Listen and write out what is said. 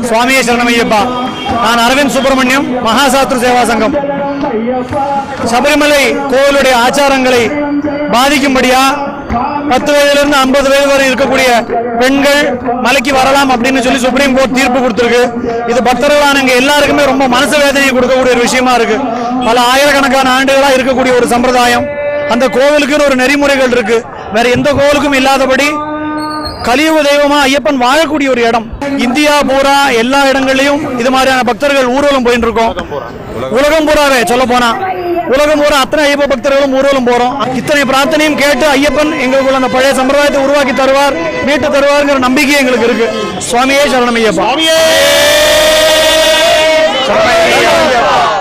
சுவாமியே சரணமையப்பா நான் அரவிந்த் சுப்பிரமணியம் மகாசாஸ்திர சேவா சங்கம் சபரிமலை கோவிலுடைய ஆச்சாரங்களை பாதிக்கும்படியா பத்து வயதிலிருந்து ஐம்பது வயது வரை இருக்கக்கூடிய பெண்கள் மலைக்கு வரலாம் அப்படின்னு சொல்லி சுப்ரீம் கோர்ட் தீர்ப்பு கொடுத்திருக்கு இது பக்தர்களான எங்க எல்லாருக்குமே ரொம்ப மனசு வேதனையை கொடுக்கக்கூடிய ஒரு விஷயமா இருக்கு பல ஆயிரக்கணக்கான ஆண்டுகளா இருக்கக்கூடிய ஒரு சம்பிரதாயம் அந்த கோவிலுக்குன்னு ஒரு நெறிமுறைகள் இருக்கு வேற எந்த கோவிலுக்கும் இல்லாதபடி கலியுக தெய்வமா ஐயப்பன் வாழக்கூடிய ஒரு இடம் இந்தியா பூரா எல்லா இடங்கள்லயும் இது மாதிரியான பக்தர்கள் ஊர்வலம் போயிட்டு இருக்கோம் உலகம் பூராவே சொல்ல போனா உலகம் பூரா அத்தனை ஐயப்ப பக்தர்களும் ஊர்வலம் போறோம் இத்தனை பிரார்த்தனையும் கேட்டு ஐயப்பன் எங்களுக்குள்ள அந்த பழைய சம்பிரதாயத்தை உருவாக்கி தருவார் மீட்டு தருவார்ங்கிற நம்பிக்கை எங்களுக்கு இருக்கு சுவாமியே சரணம் ஐயப்பா சுவாமியே